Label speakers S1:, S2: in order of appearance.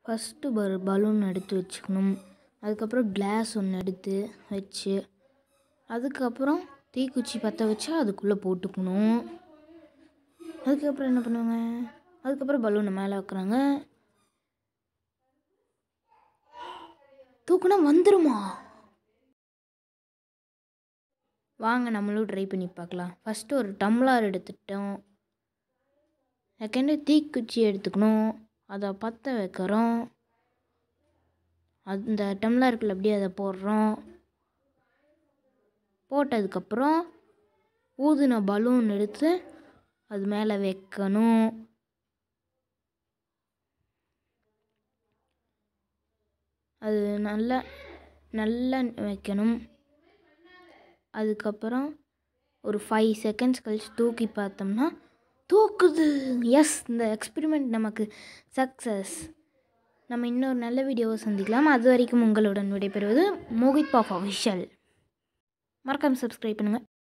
S1: first ஒரு balloon எடுத்து வச்சுக்கணும் அதுக்கப்புறம் கிளாஸ் ஒன்று எடுத்து வச்சு அதுக்கப்புறம் தீக்குச்சி பற்ற வச்சா அதுக்குள்ளே போட்டுக்கணும் அதுக்கப்புறம் என்ன பண்ணுவாங்க அதுக்கப்புறம் பலூனை மேலே வைக்கிறாங்க தூக்குனா வந்துருமா வாங்க நம்மளும் ட்ரை பண்ணி பார்க்கலாம் ஃபஸ்ட்டு ஒரு டம்ளர் எடுத்துட்டோம் செகண்டு தீக்குச்சி எடுத்துக்கணும் அதை பற்ற வைக்கிறோம் அந்த டம்ளருக்குள்ள அப்படியே அதை போடுறோம் போட்டதுக்கப்புறம் ஊதுன பலூன் எடுத்து அது மேலே வைக்கணும் அது நல்லா நல்லா வைக்கணும் அதுக்கப்புறம் ஒரு ஃபைவ் செகண்ட்ஸ் கழித்து தூக்கி பார்த்தோம்னா தூக்குது எஸ் இந்த எக்ஸ்பிரிமெண்ட் நமக்கு சக்ஸஸ் நம்ம இன்னொரு நல்ல வீடியோவை சந்திக்கலாம் அது வரைக்கும் உங்களுடன் விடைபெறுவது மோகித் பாஃப் அஃபிஷியல் மறக்காமல் சப்ஸ்கிரைப் பண்ணுங்கள்